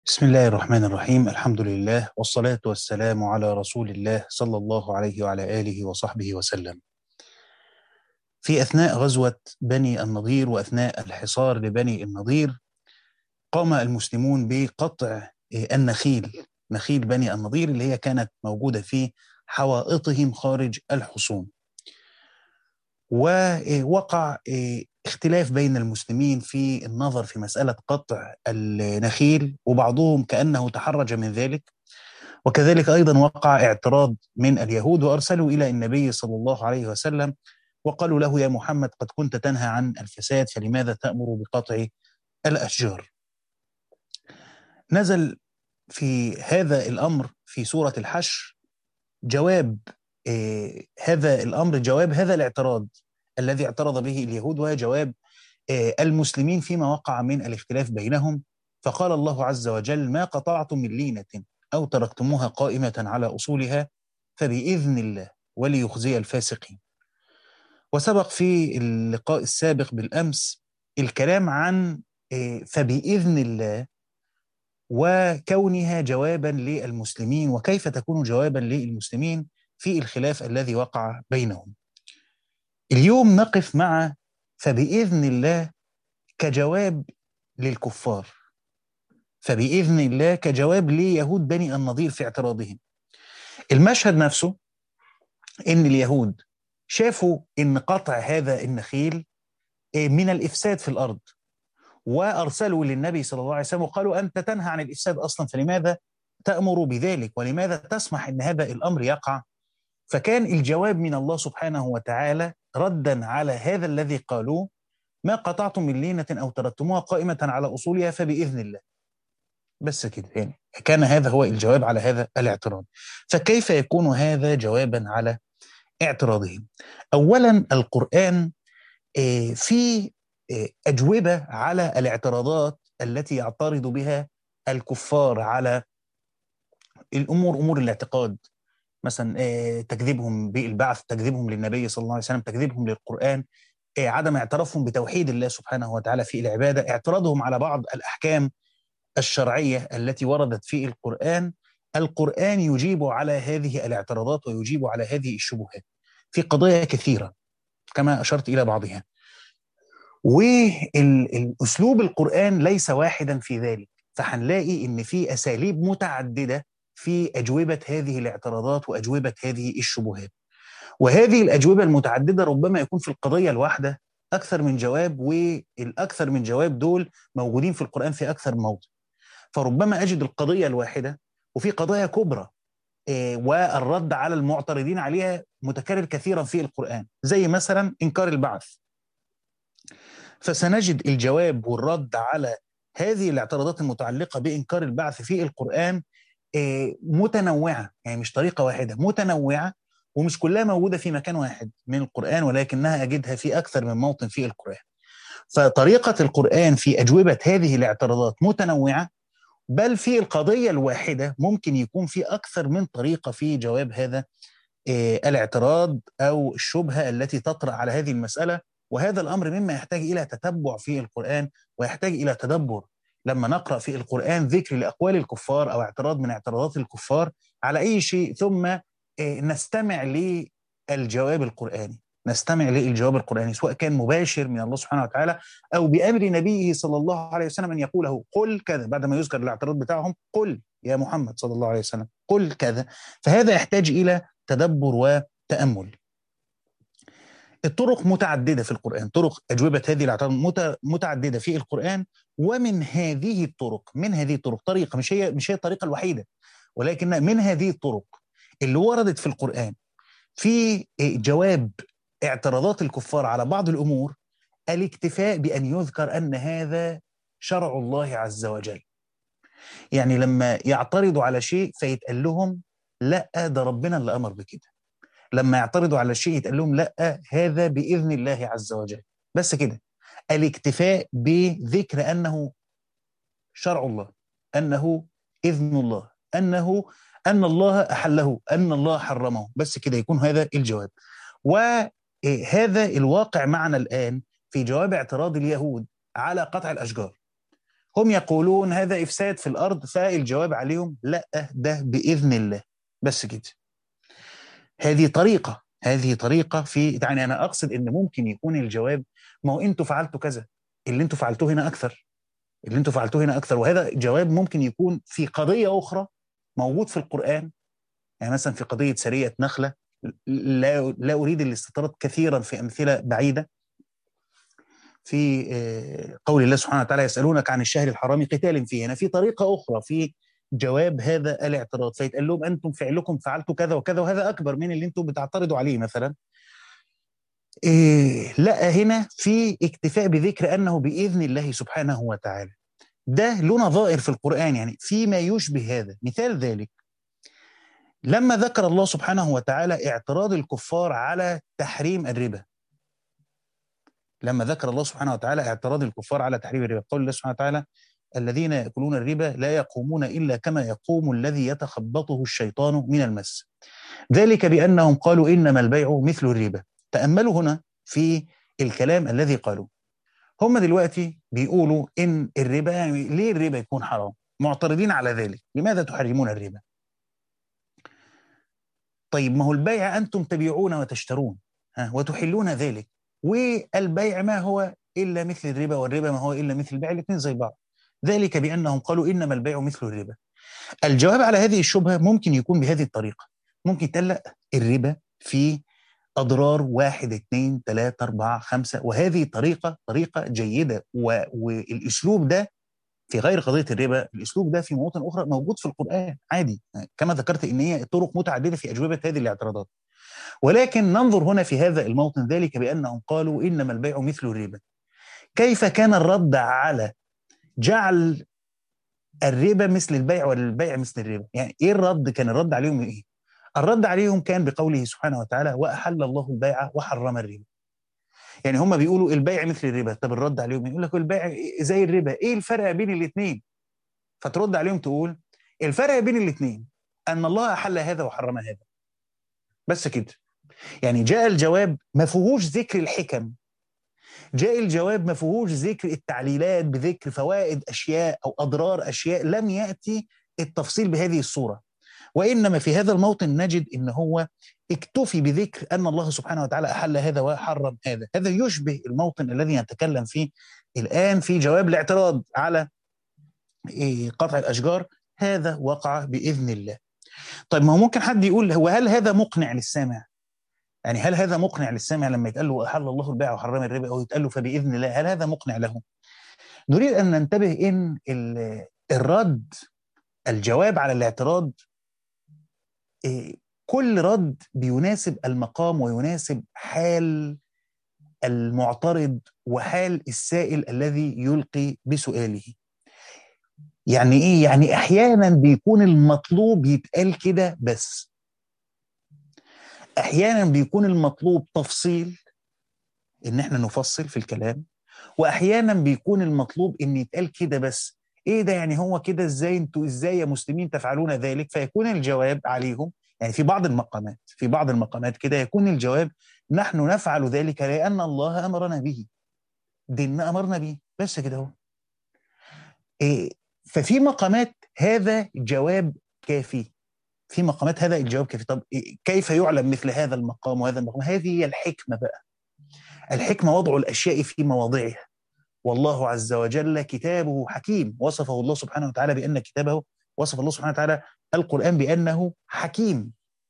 بسم الله الرحمن الرحيم الحمد لله والصلاة والسلام على رسول الله صلى الله عليه وعلى آله وصحبه وسلم في أثناء غزوة بني النضير وأثناء الحصار لبني النضير قام المسلمون بقطع النخيل نخيل بني النضير اللي هي كانت موجودة في حوائطهم خارج الحصون ووقع اختلاف بين المسلمين في النظر في مسألة قطع النخيل وبعضهم كأنه تحرج من ذلك وكذلك أيضا وقع اعتراض من اليهود وأرسلوا إلى النبي صلى الله عليه وسلم وقالوا له يا محمد قد كنت تنهى عن الفساد فلماذا تأمر بقطع الأشجار نزل في هذا الأمر في سورة الحشر جواب هذا الأمر جواب هذا الاعتراض الذي اعترض به اليهود وهي جواب المسلمين فيما وقع من الاختلاف بينهم فقال الله عز وجل ما قطعتم من لينة أو تركتموها قائمة على أصولها فبإذن الله وليخزي الفاسقين وسبق في اللقاء السابق بالأمس الكلام عن فبإذن الله وكونها جوابا للمسلمين وكيف تكون جوابا للمسلمين في الخلاف الذي وقع بينهم اليوم نقف مع فبإذن الله كجواب للكفار فبإذن الله كجواب ليهود بني النضير في اعتراضهم المشهد نفسه إن اليهود شافوا إن قطع هذا النخيل من الإفساد في الأرض وأرسلوا للنبي صلى الله عليه وسلم وقالوا أنت تنهى عن الإفساد أصلا فلماذا تأمر بذلك ولماذا تسمح أن هذا الأمر يقع فكان الجواب من الله سبحانه وتعالى ردا على هذا الذي قالوه ما قطعتم من لينة أو تركتموها قائمة على أصولها فبإذن الله بس كده يعني كان هذا هو الجواب على هذا الاعتراض فكيف يكون هذا جوابا على اعتراضهم أولا القرآن في أجوبة على الاعتراضات التي يعترض بها الكفار على الأمور أمور الاعتقاد مثلا تكذيبهم بالبعث تكذيبهم للنبي صلى الله عليه وسلم تكذيبهم للقرآن عدم اعترافهم بتوحيد الله سبحانه وتعالى في العبادة اعتراضهم على بعض الأحكام الشرعية التي وردت في القرآن القرآن يجيب على هذه الاعتراضات ويجيب على هذه الشبهات في قضايا كثيرة كما أشرت إلى بعضها والأسلوب القرآن ليس واحدا في ذلك فهنلاقي إن في أساليب متعددة في أجوبة هذه الاعتراضات وأجوبة هذه الشبهات وهذه الأجوبة المتعددة ربما يكون في القضية الواحدة أكثر من جواب والأكثر من جواب دول موجودين في القرآن في أكثر موضع فربما أجد القضية الواحدة وفي قضايا كبرى والرد على المعترضين عليها متكرر كثيرا في القرآن زي مثلا إنكار البعث فسنجد الجواب والرد على هذه الاعتراضات المتعلقة بإنكار البعث في القرآن متنوعة يعني مش طريقة واحدة متنوعة ومش كلها موجودة في مكان واحد من القرآن ولكنها أجدها في أكثر من موطن في القرآن فطريقة القرآن في أجوبة هذه الاعتراضات متنوعة بل في القضية الواحدة ممكن يكون في أكثر من طريقة في جواب هذا الاعتراض أو الشبهة التي تطرأ على هذه المسألة وهذا الأمر مما يحتاج إلى تتبع في القرآن ويحتاج إلى تدبر لما نقرأ في القرآن ذكر لأقوال الكفار أو اعتراض من اعتراضات الكفار على أي شيء ثم نستمع للجواب القرآني نستمع للجواب القرآني سواء كان مباشر من الله سبحانه وتعالى أو بأمر نبيه صلى الله عليه وسلم أن يقوله قل كذا بعد ما يذكر الاعتراض بتاعهم قل يا محمد صلى الله عليه وسلم قل كذا فهذا يحتاج إلى تدبر وتأمل الطرق متعددة في القرآن طرق أجوبة هذه الاعتراضات متعددة في القرآن ومن هذه الطرق من هذه الطرق طريقة مش هي مش هي الطريقة الوحيدة ولكن من هذه الطرق اللي وردت في القرآن في جواب اعتراضات الكفار على بعض الأمور الاكتفاء بأن يذكر أن هذا شرع الله عز وجل يعني لما يعترضوا على شيء فيتقال لهم لا ده ربنا اللي أمر بكده لما يعترضوا على شيء يتقال لهم لا هذا بإذن الله عز وجل بس كده الاكتفاء بذكر أنه شرع الله أنه إذن الله أنه أن الله أحله أن الله حرمه بس كده يكون هذا الجواب وهذا الواقع معنا الآن في جواب اعتراض اليهود على قطع الأشجار هم يقولون هذا افساد في الارض فالجواب عليهم لا ده باذن الله بس كده هذه طريقه هذه طريقه في يعني انا اقصد ان ممكن يكون الجواب ما هو انتوا فعلتوا كذا اللي انتوا فعلتوه هنا اكثر اللي انتوا فعلتوه هنا اكثر وهذا جواب ممكن يكون في قضيه اخرى موجود في القران يعني مثلا في قضيه سريه نخله لا لا اريد الاستطراد كثيرا في امثله بعيده في قول الله سبحانه وتعالى يسالونك عن الشهر الحرام قتال فيه هنا في طريقه اخرى في جواب هذا الاعتراض فيتقال لهم انتم فعلكم فعلتوا كذا وكذا وهذا اكبر من اللي انتم بتعترضوا عليه مثلا إيه لا هنا في اكتفاء بذكر انه باذن الله سبحانه وتعالى ده له نظائر في القران يعني فيما يشبه هذا مثال ذلك لما ذكر الله سبحانه وتعالى اعتراض الكفار على تحريم الربا لما ذكر الله سبحانه وتعالى اعتراض الكفار على تحريم الربا قول الله سبحانه وتعالى الذين ياكلون الربا لا يقومون الا كما يقوم الذي يتخبطه الشيطان من المس ذلك بانهم قالوا انما البيع مثل الربا تاملوا هنا في الكلام الذي قالوه هم دلوقتي بيقولوا ان الربا يعني ليه الربا يكون حرام معترضين على ذلك لماذا تحرمون الربا طيب ما هو البيع انتم تبيعون وتشترون ها وتحلون ذلك والبيع ما هو الا مثل الربا والربا ما هو الا مثل البيع الاثنين زي بعض ذلك بانهم قالوا انما البيع مثل الربا الجواب على هذه الشبهه ممكن يكون بهذه الطريقه ممكن تقول لا الربا فيه اضرار واحد اثنين ثلاثة أربعة خمسة وهذه طريقة طريقة جيدة و... والأسلوب ده في غير قضية الربا الأسلوب ده في مواطن أخرى موجود في القرآن عادي كما ذكرت إن هي طرق متعددة في أجوبة هذه الاعتراضات ولكن ننظر هنا في هذا الموطن ذلك بأنهم قالوا إنما البيع مثل الربا كيف كان الرد على جعل الربا مثل البيع والبيع مثل الربا يعني ايه الرد كان الرد عليهم ايه الرد عليهم كان بقوله سبحانه وتعالى واحل الله البيع وحرم الربا يعني هم بيقولوا البيع مثل الربا طب الرد عليهم يقول لك البيع زي الربا ايه الفرق بين الاثنين فترد عليهم تقول الفرق بين الاثنين ان الله احل هذا وحرم هذا بس كده يعني جاء الجواب ما فيهوش ذكر الحكم جاء الجواب ما فيهوش ذكر التعليلات بذكر فوائد اشياء او اضرار اشياء لم ياتي التفصيل بهذه الصوره وانما في هذا الموطن نجد ان هو اكتفي بذكر ان الله سبحانه وتعالى احل هذا وحرم هذا هذا يشبه الموطن الذي نتكلم فيه الان في جواب الاعتراض على قطع الاشجار هذا وقع باذن الله طيب ما هو ممكن حد يقول هو هل هذا مقنع للسامع يعني هل هذا مقنع للسامع لما يتقال له احل الله البيع وحرم الربا او يتقال له فباذن الله هل هذا مقنع له نريد ان ننتبه ان الرد الجواب على الاعتراض كل رد بيناسب المقام ويناسب حال المعترض وحال السائل الذي يلقي بسؤاله يعني ايه يعني احيانا بيكون المطلوب يتقال كده بس احيانا بيكون المطلوب تفصيل ان احنا نفصل في الكلام واحيانا بيكون المطلوب ان يتقال كده بس ايه ده يعني هو كده ازاي انتوا ازاي يا مسلمين تفعلون ذلك فيكون الجواب عليهم يعني في بعض المقامات في بعض المقامات كده يكون الجواب نحن نفعل ذلك لان الله امرنا به ديننا امرنا به بس كده هو إيه ففي مقامات هذا جواب كافي في مقامات هذا الجواب كافي طب كيف يعلم مثل هذا المقام وهذا المقام هذه هي الحكمة بقى الحكمة وضع الأشياء في مواضعها والله عز وجل كتابه حكيم وصفه الله سبحانه وتعالى بأن كتابه وصف الله سبحانه وتعالى القرآن بأنه حكيم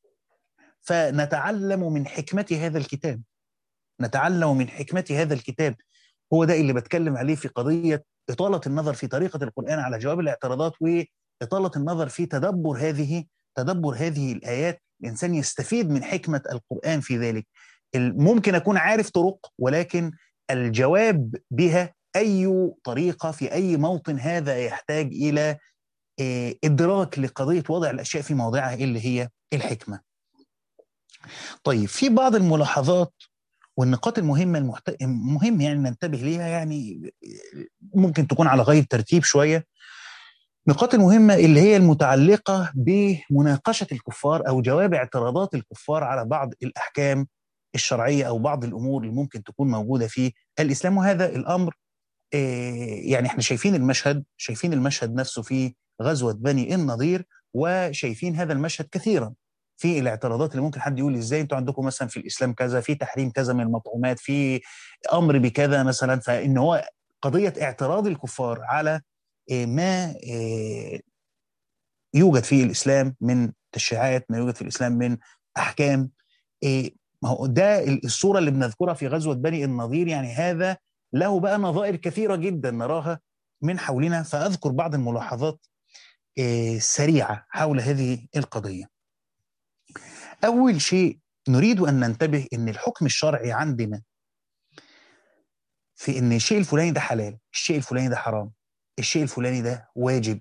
فنتعلم من حكمة هذا الكتاب نتعلم من حكمة هذا الكتاب هو ده اللي بتكلم عليه في قضية إطالة النظر في طريقة القرآن على جواب الاعتراضات وإطالة النظر في تدبر هذه تدبر هذه الآيات الإنسان يستفيد من حكمة القرآن في ذلك ممكن أكون عارف طرق ولكن الجواب بها أي طريقة في أي موطن هذا يحتاج إلى إدراك لقضية وضع الأشياء في مواضعها اللي هي الحكمة طيب في بعض الملاحظات والنقاط المهمة المحت... مهم يعني ننتبه ليها يعني ممكن تكون على غير ترتيب شوية النقاط المهمة اللي هي المتعلقة بمناقشة الكفار أو جواب اعتراضات الكفار على بعض الأحكام الشرعية أو بعض الأمور اللي ممكن تكون موجودة في الإسلام وهذا الأمر يعني احنا شايفين المشهد شايفين المشهد نفسه في غزوة بني النضير وشايفين هذا المشهد كثيرا في الاعتراضات اللي ممكن حد يقول ازاي انتوا عندكم مثلا في الاسلام كذا في تحريم كذا من المطعومات في امر بكذا مثلا فان هو قضيه اعتراض الكفار على ما يوجد في الاسلام من تشريعات ما يوجد في الاسلام من احكام ما هو ده الصوره اللي بنذكرها في غزوه بني النضير يعني هذا له بقى نظائر كثيره جدا نراها من حولنا فاذكر بعض الملاحظات سريعه حول هذه القضيه. اول شيء نريد ان ننتبه ان الحكم الشرعي عندنا في ان الشيء الفلاني ده حلال، الشيء الفلاني ده حرام، الشيء الفلاني ده واجب،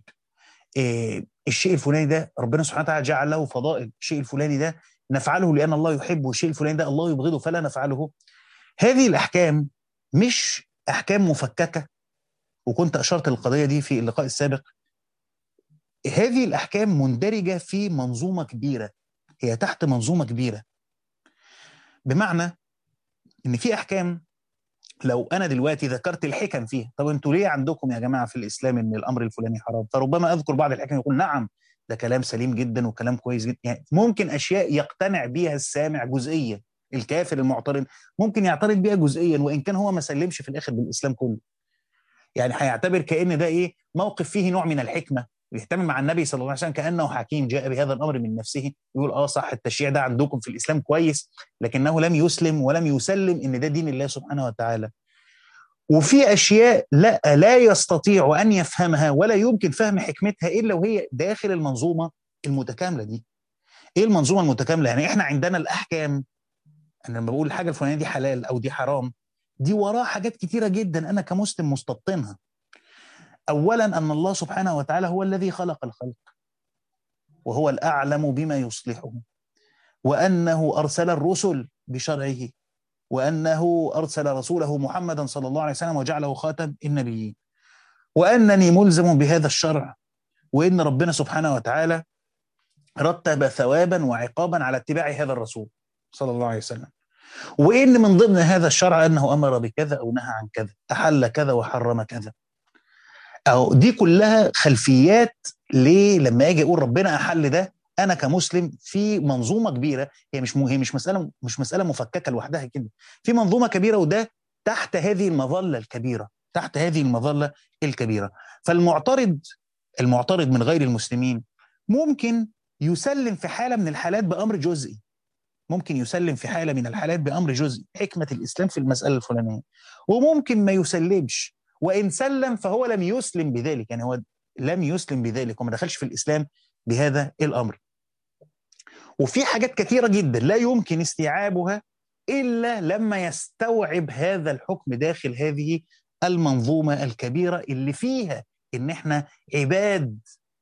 الشيء الفلاني ده ربنا سبحانه وتعالى جعل له فضائل، الشيء الفلاني ده نفعله لان الله يحبه، الشيء الفلاني ده الله يبغضه فلا نفعله. هذه الاحكام مش احكام مفككه وكنت اشرت القضيه دي في اللقاء السابق هذه الاحكام مندرجه في منظومه كبيره هي تحت منظومه كبيره بمعنى ان في احكام لو انا دلوقتي ذكرت الحكم فيها طب انتوا ليه عندكم يا جماعه في الاسلام ان الامر الفلاني حرام فربما اذكر بعض الحكم يقول نعم ده كلام سليم جدا وكلام كويس جدا يعني ممكن اشياء يقتنع بها السامع جزئيا الكافر المعترض ممكن يعترض بيها جزئيا وان كان هو ما سلمش في الاخر بالاسلام كله يعني هيعتبر كان ده ايه موقف فيه نوع من الحكمه يهتم مع النبي صلى الله عليه وسلم كانه حكيم جاء بهذا الامر من نفسه يقول اه صح التشريع ده عندكم في الاسلام كويس لكنه لم يسلم ولم يسلم ان ده دين الله سبحانه وتعالى وفي اشياء لا لا يستطيع ان يفهمها ولا يمكن فهم حكمتها الا وهي داخل المنظومه المتكامله دي ايه المنظومه المتكامله يعني احنا عندنا الاحكام انا لما بقول الحاجه الفلانيه دي حلال او دي حرام دي وراها حاجات كتيره جدا انا كمسلم مستبطنها اولا ان الله سبحانه وتعالى هو الذي خلق الخلق وهو الاعلم بما يصلحه وانه ارسل الرسل بشرعه وانه ارسل رسوله محمدا صلى الله عليه وسلم وجعله خاتم النبيين وانني ملزم بهذا الشرع وان ربنا سبحانه وتعالى رتب ثوابا وعقابا على اتباع هذا الرسول صلى الله عليه وسلم وان من ضمن هذا الشرع انه امر بكذا او نهى عن كذا احل كذا وحرم كذا أو دي كلها خلفيات ليه لما اجي اقول ربنا احل ده انا كمسلم في منظومه كبيره هي مش هي مش مساله مش مساله مفككه لوحدها كده في منظومه كبيره وده تحت هذه المظله الكبيره تحت هذه المظله الكبيره فالمعترض المعترض من غير المسلمين ممكن يسلم في حاله من الحالات بامر جزئي ممكن يسلم في حاله من الحالات بامر جزئي حكمه الاسلام في المساله الفلانيه وممكن ما يسلمش وان سلم فهو لم يسلم بذلك يعني هو لم يسلم بذلك وما دخلش في الاسلام بهذا الامر وفي حاجات كثيره جدا لا يمكن استيعابها الا لما يستوعب هذا الحكم داخل هذه المنظومه الكبيره اللي فيها ان احنا عباد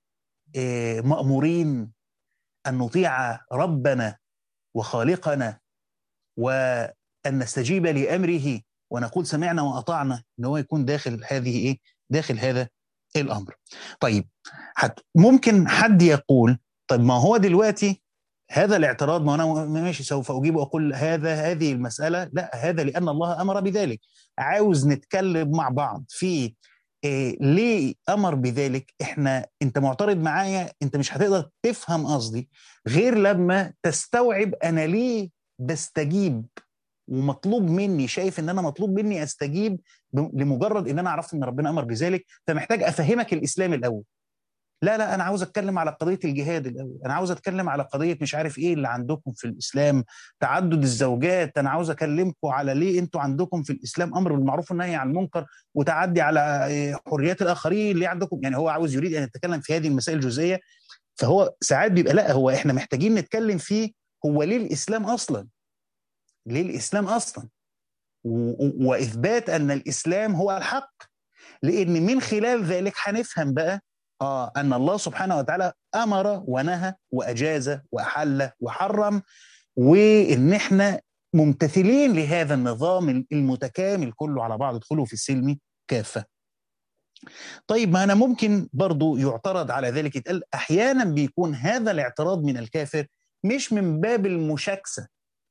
مامورين ان نطيع ربنا وخالقنا وان نستجيب لامره ونقول سمعنا واطعنا ان هو يكون داخل هذه ايه داخل هذا الامر طيب حت ممكن حد يقول طيب ما هو دلوقتي هذا الاعتراض ما انا ماشي سوف اجيب واقول هذا هذه المساله لا هذا لان الله امر بذلك عاوز نتكلم مع بعض في إيه ليه امر بذلك احنا انت معترض معايا انت مش هتقدر تفهم قصدي غير لما تستوعب انا ليه بستجيب ومطلوب مني شايف ان انا مطلوب مني استجيب لمجرد ان انا عرفت ان ربنا امر بذلك فمحتاج افهمك الاسلام الاول لا لا انا عاوز اتكلم على قضيه الجهاد الاول انا عاوز اتكلم على قضيه مش عارف ايه اللي عندكم في الاسلام تعدد الزوجات انا عاوز اكلمكم على ليه انتوا عندكم في الاسلام امر بالمعروف والنهي عن المنكر وتعدي على حريات الاخرين ليه عندكم يعني هو عاوز يريد ان يتكلم في هذه المسائل الجزئيه فهو ساعات بيبقى لا هو احنا محتاجين نتكلم فيه هو ليه الاسلام اصلا ليه الاسلام اصلا واثبات ان الاسلام هو الحق لان من خلال ذلك هنفهم بقى اه ان الله سبحانه وتعالى امر ونهى واجاز واحل وحرم وان احنا ممتثلين لهذا النظام المتكامل كله على بعض ادخلوا في السلم كافه. طيب ما انا ممكن برضو يعترض على ذلك يتقال احيانا بيكون هذا الاعتراض من الكافر مش من باب المشاكسه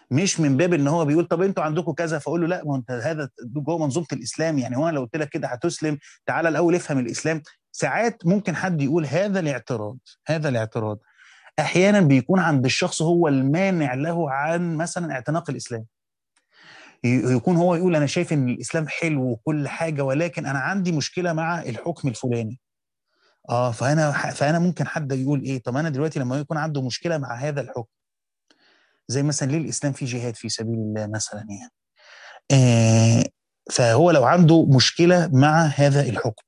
مش من باب ان هو بيقول طب انتوا عندكم كذا فاقول له لا ما انت هذا جوه منظومه الاسلام يعني هو انا لو قلت لك كده هتسلم تعالى الاول افهم الاسلام ساعات ممكن حد يقول هذا الاعتراض هذا الاعتراض احيانا بيكون عند الشخص هو المانع له عن مثلا اعتناق الاسلام يكون هو يقول انا شايف ان الاسلام حلو وكل حاجه ولكن انا عندي مشكله مع الحكم الفلاني اه فانا فانا ممكن حد يقول ايه طب انا دلوقتي لما يكون عنده مشكله مع هذا الحكم زي مثلا ليه الاسلام فيه جهاد في سبيل الله مثلا يعني آه فهو لو عنده مشكله مع هذا الحكم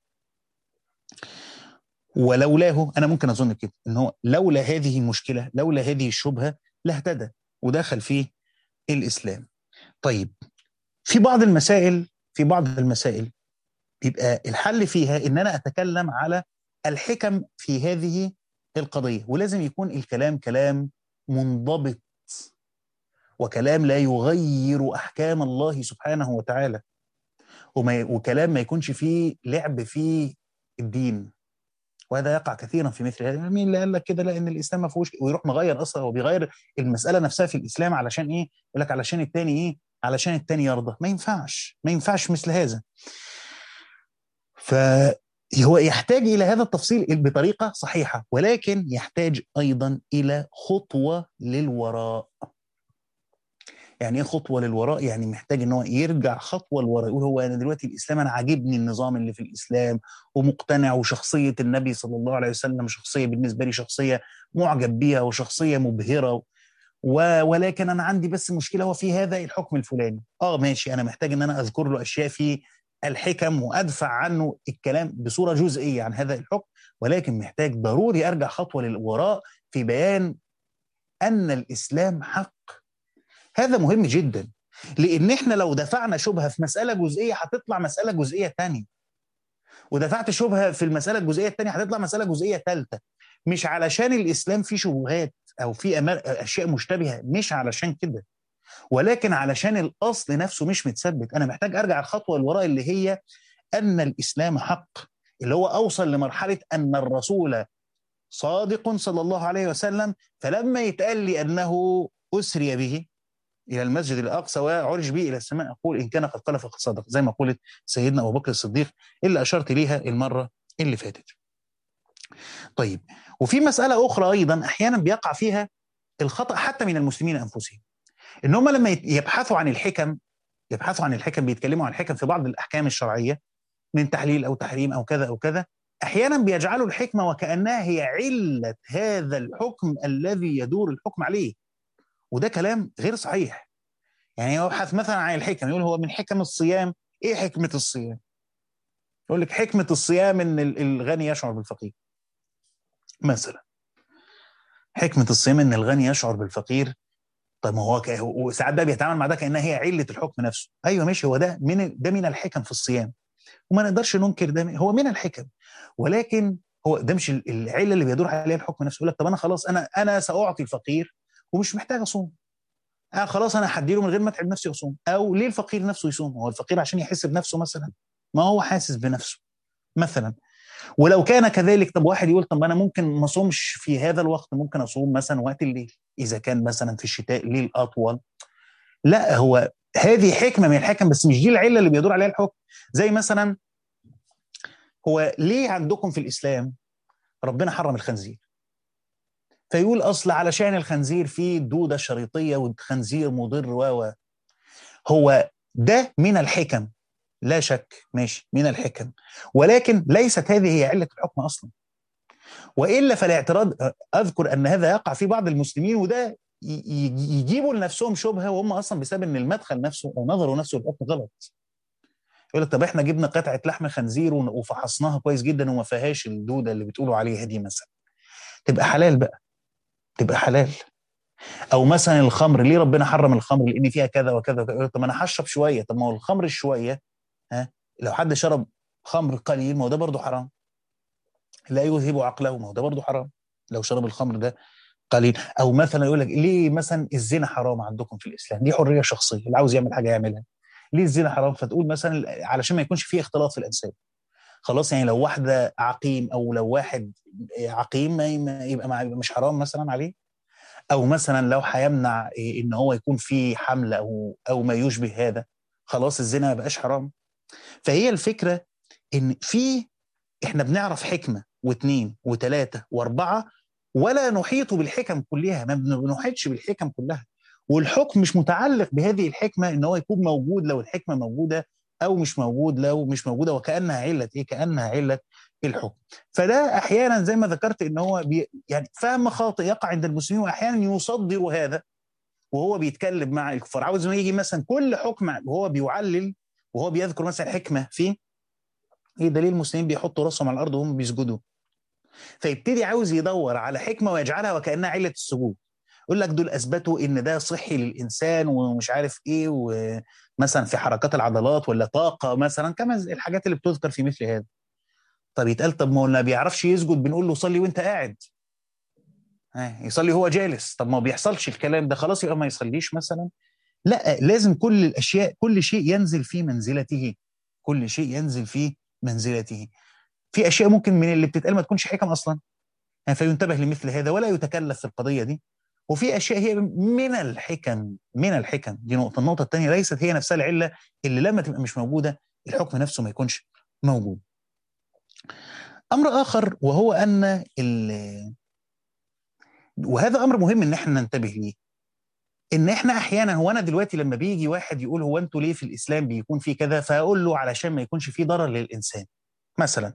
ولولاه انا ممكن اظن كده ان هو لولا هذه المشكله لولا هذه الشبهه لاهتدى ودخل فيه الاسلام طيب في بعض المسائل في بعض المسائل بيبقى الحل فيها ان انا اتكلم على الحكم في هذه القضيه ولازم يكون الكلام كلام منضبط وكلام لا يغير احكام الله سبحانه وتعالى وما وكلام ما يكونش فيه لعب في الدين وهذا يقع كثيرا في مثل هذا مين اللي قال لك كده لا ان الاسلام ما فيهوش ويروح مغير اصلا هو بيغير المساله نفسها في الاسلام علشان ايه يقول لك علشان الثاني ايه علشان الثاني يرضى ما ينفعش ما ينفعش مثل هذا فهو يحتاج الى هذا التفصيل بطريقه صحيحه ولكن يحتاج ايضا الى خطوه للوراء يعني ايه خطوه للوراء يعني محتاج ان هو يرجع خطوه لورا يقول هو انا دلوقتي الاسلام انا عاجبني النظام اللي في الاسلام ومقتنع وشخصيه النبي صلى الله عليه وسلم شخصيه بالنسبه لي شخصيه معجب بيها وشخصيه مبهره و... ولكن انا عندي بس مشكله هو في هذا الحكم الفلاني اه ماشي انا محتاج ان انا اذكر له اشياء في الحكم وادفع عنه الكلام بصوره جزئيه عن هذا الحكم ولكن محتاج ضروري ارجع خطوه للوراء في بيان ان الاسلام حق هذا مهم جدا لان احنا لو دفعنا شبهه في مساله جزئيه هتطلع مساله جزئيه ثانيه ودفعت شبهه في المساله الجزئيه الثانيه هتطلع مساله جزئيه ثالثه مش علشان الاسلام فيه شبهات او فيه اشياء مشتبهه مش علشان كده ولكن علشان الاصل نفسه مش متثبت انا محتاج ارجع الخطوه اللي وراء اللي هي ان الاسلام حق اللي هو اوصل لمرحله ان الرسول صادق صلى الله عليه وسلم فلما يتقال لي انه اسري به الى المسجد الاقصى وعرج به الى السماء اقول ان كان قد قال فقد صدق زي ما قلت سيدنا ابو بكر الصديق اللي اشرت ليها المره اللي فاتت. طيب وفي مساله اخرى ايضا احيانا بيقع فيها الخطا حتى من المسلمين انفسهم. ان هم لما يبحثوا عن الحكم يبحثوا عن الحكم بيتكلموا عن الحكم في بعض الاحكام الشرعيه من تحليل او تحريم او كذا او كذا احيانا بيجعلوا الحكمه وكانها هي عله هذا الحكم الذي يدور الحكم عليه وده كلام غير صحيح يعني يبحث مثلا عن الحكم يقول هو من حكم الصيام ايه حكمه الصيام يقول لك حكمه الصيام ان الغني يشعر بالفقير مثلا حكمه الصيام ان الغني يشعر بالفقير طب ما هو ك... وساعات ده بيتعامل مع ده كانها هي عله الحكم نفسه ايوه ماشي هو ده من ده من الحكم في الصيام وما نقدرش ننكر ده هو من الحكم ولكن هو ده مش العله اللي بيدور عليها الحكم نفسه يقول لك طب انا خلاص انا انا ساعطي الفقير ومش محتاج اصوم آه خلاص انا هديله من غير ما اتعب نفسي اصوم او ليه الفقير نفسه يصوم هو الفقير عشان يحس بنفسه مثلا ما هو حاسس بنفسه مثلا ولو كان كذلك طب واحد يقول طب انا ممكن ما اصومش في هذا الوقت ممكن اصوم مثلا وقت الليل اذا كان مثلا في الشتاء ليل اطول لا هو هذه حكمه من الحكم بس مش دي العله اللي بيدور عليها الحكم زي مثلا هو ليه عندكم في الاسلام ربنا حرم الخنزير فيقول اصل علشان الخنزير فيه دوده شريطيه والخنزير مضر و هو ده من الحكم لا شك ماشي من الحكم ولكن ليست هذه هي عله الحكم اصلا والا فالاعتراض اذكر ان هذا يقع في بعض المسلمين وده يجيبوا لنفسهم شبهه وهم اصلا بسبب ان المدخل نفسه او نظره نفسه للحكم غلط يقول لك طب احنا جبنا قطعه لحم خنزير وفحصناها كويس جدا وما فيهاش الدوده اللي بتقولوا عليها دي مثلا تبقى حلال بقى تبقى حلال او مثلا الخمر ليه ربنا حرم الخمر لان فيها كذا وكذا وكذا طب انا هشرب شويه طب ما هو الخمر شويه ها لو حد شرب خمر قليل ما هو ده برضه حرام لا يذهب عقله ما هو ده برضه حرام لو شرب الخمر ده قليل او مثلا يقول لك ليه مثلا الزنا حرام عندكم في الاسلام دي حريه شخصيه اللي عاوز يعمل حاجه يعملها ليه الزنا حرام فتقول مثلا علشان ما يكونش فيه اختلاط في الانساب خلاص يعني لو واحده عقيم او لو واحد عقيم ما يبقى مش حرام مثلا عليه او مثلا لو هيمنع ان هو يكون في حمل او او ما يشبه هذا خلاص الزنا ما بقاش حرام فهي الفكره ان في احنا بنعرف حكمه واثنين وثلاثه واربعه ولا نحيط بالحكم كلها ما بنحيطش بالحكم كلها والحكم مش متعلق بهذه الحكمه ان هو يكون موجود لو الحكمه موجوده او مش موجود لو مش موجوده وكانها عله ايه كانها عله الحكم فده احيانا زي ما ذكرت ان هو بي يعني فهم خاطئ يقع عند المسلمين واحيانا يصدر هذا وهو بيتكلم مع الكفار عاوز يجي مثلا كل حكم وهو بيعلل وهو بيذكر مثلا حكمه فيه ايه دليل المسلمين بيحطوا راسهم على الارض وهم بيسجدوا فيبتدي عاوز يدور على حكمه ويجعلها وكانها عله السجود يقول لك دول اثبتوا ان ده صحي للانسان ومش عارف ايه ومثلا في حركات العضلات ولا طاقه مثلا كما الحاجات اللي بتذكر في مثل هذا طب يتقال طب ما هو ما بيعرفش يسجد بنقول له صلي وانت قاعد يصلي هو جالس طب ما بيحصلش الكلام ده خلاص يبقى ما يصليش مثلا لا لازم كل الاشياء كل شيء ينزل في منزلته كل شيء ينزل في منزلته في اشياء ممكن من اللي بتتقال ما تكونش حكم اصلا فينتبه لمثل هذا ولا يتكلف في القضيه دي وفي اشياء هي من الحكم من الحكم دي نقطه النقطه الثانيه ليست هي نفسها العله اللي لما تبقى مش موجوده الحكم نفسه ما يكونش موجود امر اخر وهو ان وهذا امر مهم ان احنا ننتبه ليه ان احنا احيانا هو انا دلوقتي لما بيجي واحد يقول هو انتوا ليه في الاسلام بيكون في كذا فاقول له علشان ما يكونش في ضرر للانسان مثلا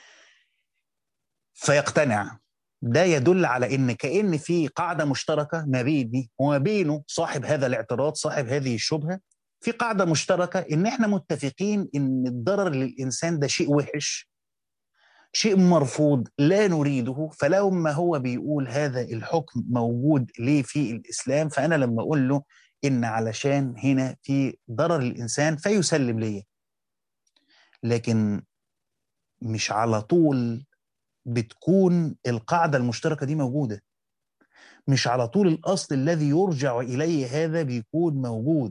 فيقتنع ده يدل على ان كان في قاعده مشتركه ما بيني وما بينه صاحب هذا الاعتراض صاحب هذه الشبهه في قاعده مشتركه ان احنا متفقين ان الضرر للانسان ده شيء وحش شيء مرفوض لا نريده فلو ما هو بيقول هذا الحكم موجود ليه في الاسلام فانا لما اقول له ان علشان هنا في ضرر الانسان فيسلم لي لكن مش على طول بتكون القاعده المشتركه دي موجوده مش على طول الاصل الذي يرجع اليه هذا بيكون موجود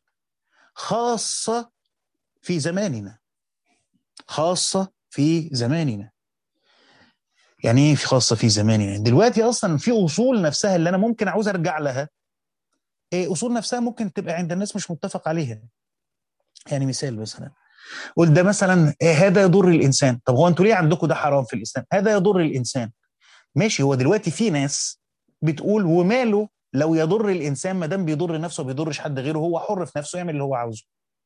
خاصه في زماننا خاصه في زماننا يعني ايه في خاصه في زماننا دلوقتي اصلا في اصول نفسها اللي انا ممكن عاوز ارجع لها إيه اصول نفسها ممكن تبقى عند الناس مش متفق عليها يعني مثال مثلا قول ده مثلا إيه هذا يضر الانسان طب هو انتوا ليه عندكم ده حرام في الاسلام هذا يضر الانسان ماشي هو دلوقتي في ناس بتقول وماله لو يضر الانسان ما دام بيضر نفسه ما بيضرش حد غيره هو حر في نفسه يعمل اللي هو عاوزه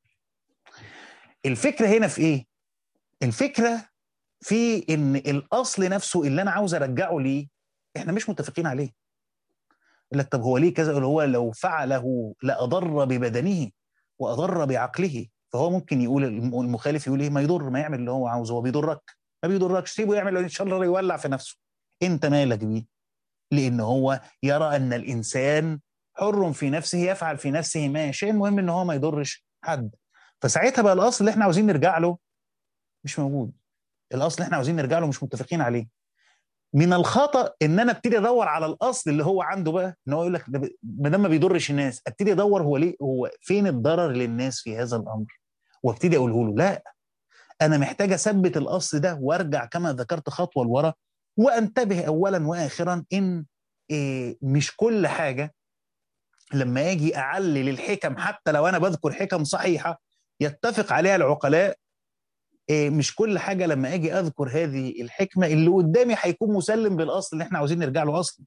الفكره هنا في ايه الفكره في ان الاصل نفسه اللي انا عاوز ارجعه ليه احنا مش متفقين عليه يقول لك طب هو ليه كذا يقول هو لو فعله لاضر ببدنه واضر بعقله فهو ممكن يقول المخالف يقول ايه ما يضر ما يعمل اللي هو عاوزه هو بيضرك ما بيضركش سيبه يعمل ان شاء الله يولع في نفسه انت مالك بيه لان هو يرى ان الانسان حر في نفسه يفعل في نفسه ما يشاء المهم ان هو ما يضرش حد فساعتها بقى الاصل اللي احنا عاوزين نرجع له مش موجود الاصل اللي احنا عاوزين نرجع له مش متفقين عليه من الخطا ان انا ابتدي ادور على الاصل اللي هو عنده بقى ان هو يقول لك ما دام ما بيضرش الناس ابتدي ادور هو ليه هو فين الضرر للناس في هذا الامر وابتدي اقوله له لا انا محتاج اثبت الاصل ده وارجع كما ذكرت خطوه لورا وانتبه اولا واخرا ان إيه مش كل حاجه لما اجي اعلل الحكم حتى لو انا بذكر حكم صحيحه يتفق عليها العقلاء إيه مش كل حاجه لما اجي اذكر هذه الحكمه اللي قدامي هيكون مسلم بالاصل اللي احنا عاوزين نرجع له اصلا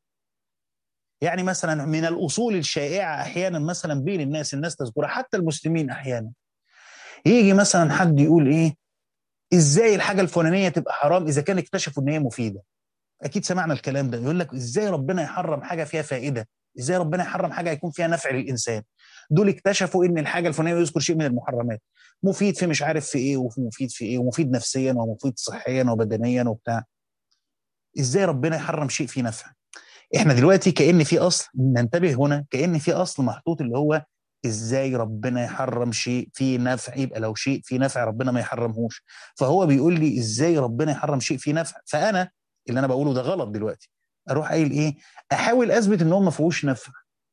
يعني مثلا من الاصول الشائعه احيانا مثلا بين الناس الناس تذكرها حتى المسلمين احيانا يجي مثلا حد يقول ايه ازاي الحاجه الفلانيه تبقى حرام اذا كان اكتشفوا ان هي مفيده اكيد سمعنا الكلام ده يقول لك ازاي ربنا يحرم حاجه فيها فائده ازاي ربنا يحرم حاجه يكون فيها نفع للانسان دول اكتشفوا ان الحاجه الفلانيه يذكر شيء من المحرمات مفيد في مش عارف في ايه ومفيد في ايه ومفيد نفسيا ومفيد صحيا وبدنيا وبتاع ازاي ربنا يحرم شيء فيه نفع احنا دلوقتي كان في اصل ننتبه هنا كان في اصل محطوط اللي هو ازاي ربنا يحرم شيء فيه نفع يبقى لو شيء فيه نفع ربنا ما يحرمهوش فهو بيقول لي ازاي ربنا يحرم شيء فيه نفع فانا اللي انا بقوله ده غلط دلوقتي اروح قايل ايه احاول اثبت ان هو ما فيهوش نفع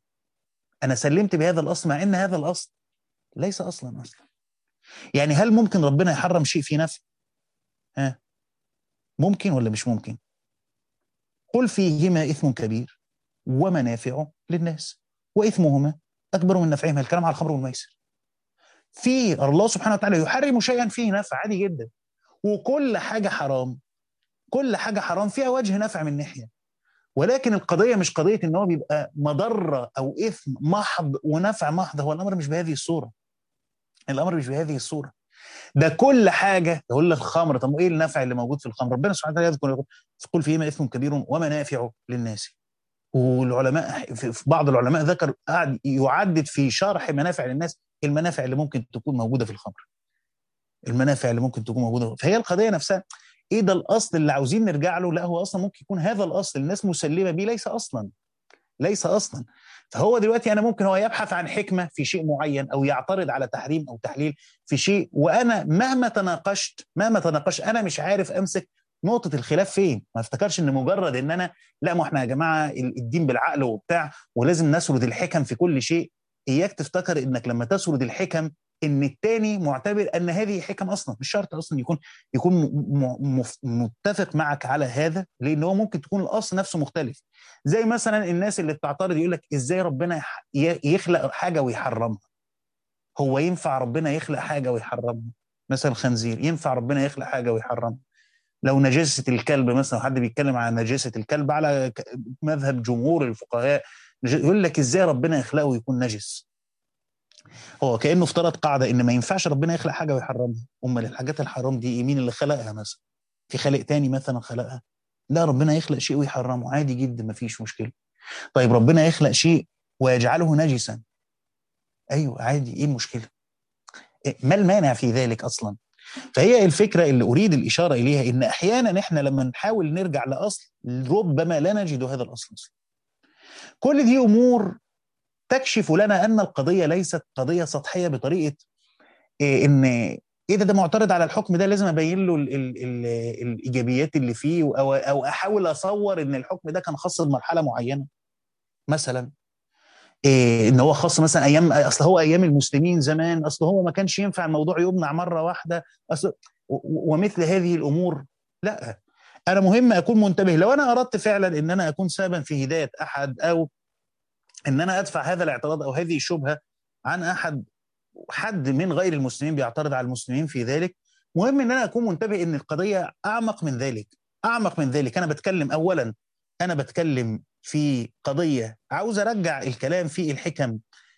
انا سلمت بهذا الاصل مع ان هذا الاصل ليس اصلا اصلا يعني هل ممكن ربنا يحرم شيء فيه نفع ها ممكن ولا مش ممكن قل فيهما اثم كبير ومنافع للناس واثمهما اكبر من نفعهما الكلام على الخمر والميسر في الله سبحانه وتعالى يحرم شيئا فيه نفع عادي جدا وكل حاجه حرام كل حاجه حرام فيها وجه نفع من ناحيه ولكن القضيه مش قضيه ان هو بيبقى مضره او اثم محض ونفع محض هو الامر مش بهذه الصوره الامر مش بهذه الصوره ده كل حاجه يقول لك الخمر طب وايه النفع اللي موجود في الخمر ربنا سبحانه وتعالى يذكر يقول فيهما اثم كبير ومنافع للناس والعلماء في بعض العلماء ذكر قاعد يعدد في شرح منافع للناس المنافع اللي ممكن تكون موجوده في الخمر المنافع اللي ممكن تكون موجوده فهي القضيه نفسها ايه ده الاصل اللي عاوزين نرجع له لا هو اصلا ممكن يكون هذا الاصل الناس مسلمه بيه ليس اصلا ليس اصلا فهو دلوقتي انا ممكن هو يبحث عن حكمه في شيء معين او يعترض على تحريم او تحليل في شيء وانا مهما تناقشت مهما تناقشت انا مش عارف امسك نقطة الخلاف فين؟ ما افتكرش ان مجرد ان انا لا ما احنا يا جماعة الدين بالعقل وبتاع ولازم نسرد الحكم في كل شيء اياك تفتكر انك لما تسرد الحكم ان الثاني معتبر ان هذه حكم اصلا مش شرط اصلا يكون يكون متفق معك على هذا لان هو ممكن تكون الاصل نفسه مختلف زي مثلا الناس اللي بتعترض يقول لك ازاي ربنا يخلق حاجه ويحرمها هو ينفع ربنا يخلق حاجه ويحرمها مثلا الخنزير ينفع ربنا يخلق حاجه ويحرمها لو نجاسه الكلب مثلا حد بيتكلم عن نجاسه الكلب على مذهب جمهور الفقهاء يقول لك ازاي ربنا يخلقه ويكون نجس هو كانه افترض قاعده ان ما ينفعش ربنا يخلق حاجه ويحرمها امال الحاجات الحرام دي مين اللي خلقها مثلا في خالق تاني مثلا خلقها لا ربنا يخلق شيء ويحرمه عادي جدا ما فيش مشكله طيب ربنا يخلق شيء ويجعله نجسا ايوه عادي ايه المشكله ما المانع في ذلك اصلا فهي الفكره اللي اريد الاشاره اليها ان احيانا احنا لما نحاول نرجع لاصل ربما لا نجد هذا الاصل كل دي امور تكشف لنا ان القضيه ليست قضيه سطحيه بطريقه إيه ان ايه ده ده معترض على الحكم ده لازم ابين له ال ال ال الايجابيات اللي فيه او او احاول اصور ان الحكم ده كان خاص بمرحله معينه مثلا إيه ان هو خاص مثلا ايام اصل هو ايام المسلمين زمان اصل هو ما كانش ينفع الموضوع يمنع مره واحده اصل ومثل هذه الامور لا انا مهم اكون منتبه لو انا اردت فعلا ان انا اكون سببا في هدايه احد او ان انا ادفع هذا الاعتراض او هذه الشبهه عن احد حد من غير المسلمين بيعترض على المسلمين في ذلك مهم ان انا اكون منتبه ان القضيه اعمق من ذلك اعمق من ذلك انا بتكلم اولا انا بتكلم في قضيه عاوز ارجع الكلام في الحكم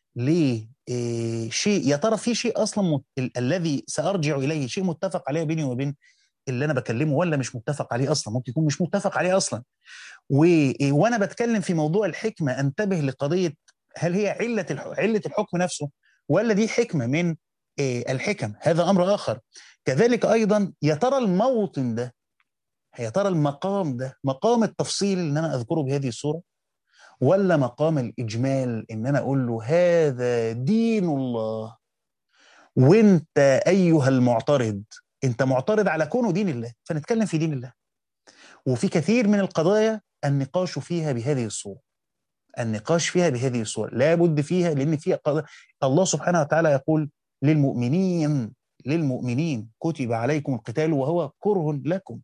لشيء يا ترى في شيء اصلا مت... ال- الذي سارجع اليه شيء متفق عليه بيني وبين اللي انا بكلمه ولا مش متفق عليه اصلا ممكن يكون مش متفق عليه اصلا و... وانا بتكلم في موضوع الحكمه انتبه لقضيه هل هي عله الح... عله الحكم نفسه ولا دي حكمه من الحكم هذا امر اخر كذلك ايضا يا ترى الموطن ده يا ترى المقام ده مقام التفصيل ان انا اذكره بهذه الصوره ولا مقام الاجمال ان انا اقول له هذا دين الله وانت ايها المعترض انت معترض على كونه دين الله فنتكلم في دين الله وفي كثير من القضايا النقاش فيها بهذه الصوره النقاش فيها بهذه الصوره لا بد فيها لان فيها قضايا الله سبحانه وتعالى يقول للمؤمنين للمؤمنين كتب عليكم القتال وهو كره لكم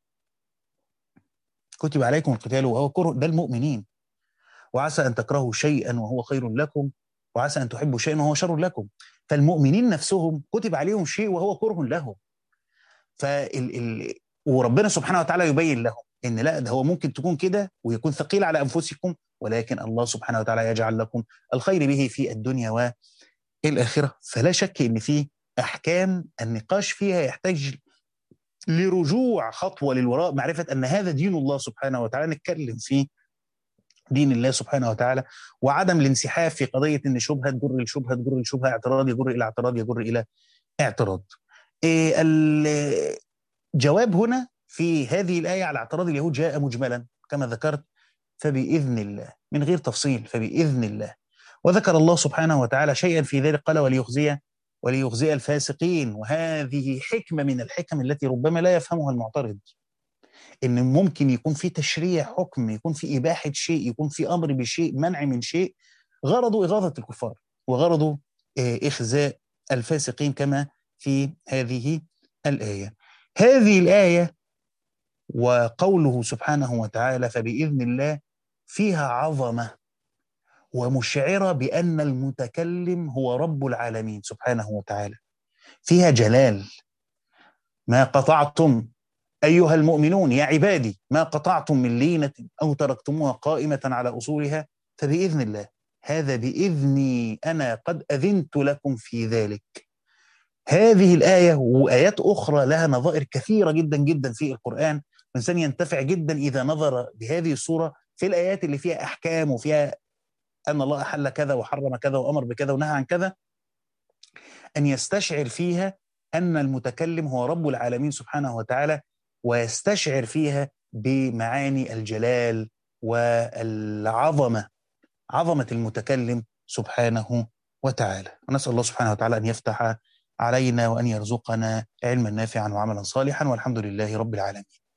كتب عليكم القتال وهو كره ده المؤمنين وعسى ان تكرهوا شيئا وهو خير لكم وعسى ان تحبوا شيئا وهو شر لكم فالمؤمنين نفسهم كتب عليهم شيء وهو كره لهم فال ال... وربنا سبحانه وتعالى يبين لهم ان لا ده هو ممكن تكون كده ويكون ثقيل على انفسكم ولكن الله سبحانه وتعالى يجعل لكم الخير به في الدنيا والاخره فلا شك ان في احكام النقاش فيها يحتاج لرجوع خطوه للوراء معرفه ان هذا دين الله سبحانه وتعالى نتكلم فيه دين الله سبحانه وتعالى وعدم الانسحاب في قضيه ان شبهه تجر لشبهه تجر لشبهه اعتراض يجر الى اعتراض يجر الى اعتراض. إيه الجواب هنا في هذه الايه على اعتراض اليهود جاء مجملا كما ذكرت فباذن الله من غير تفصيل فباذن الله وذكر الله سبحانه وتعالى شيئا في ذلك قال وليخزي وليخزي الفاسقين وهذه حكمه من الحكم التي ربما لا يفهمها المعترض ان ممكن يكون في تشريع حكم يكون في اباحه شيء يكون في امر بشيء منع من شيء غرضه اغاظه الكفار وغرضه اخزاء الفاسقين كما في هذه الايه هذه الايه وقوله سبحانه وتعالى فباذن الله فيها عظمه ومشعرة بأن المتكلم هو رب العالمين سبحانه وتعالى فيها جلال ما قطعتم أيها المؤمنون يا عبادي ما قطعتم من لينة أو تركتموها قائمة على أصولها فبإذن الله هذا بإذني أنا قد أذنت لكم في ذلك هذه الآية وآيات أخرى لها نظائر كثيرة جدا جدا في القرآن الإنسان ينتفع جدا إذا نظر بهذه الصورة في الآيات اللي فيها أحكام وفيها أن الله أحل كذا وحرم كذا وأمر بكذا ونهى عن كذا أن يستشعر فيها أن المتكلم هو رب العالمين سبحانه وتعالى ويستشعر فيها بمعاني الجلال والعظمة عظمة المتكلم سبحانه وتعالى ونسأل الله سبحانه وتعالى أن يفتح علينا وأن يرزقنا علما نافعا وعملا صالحا والحمد لله رب العالمين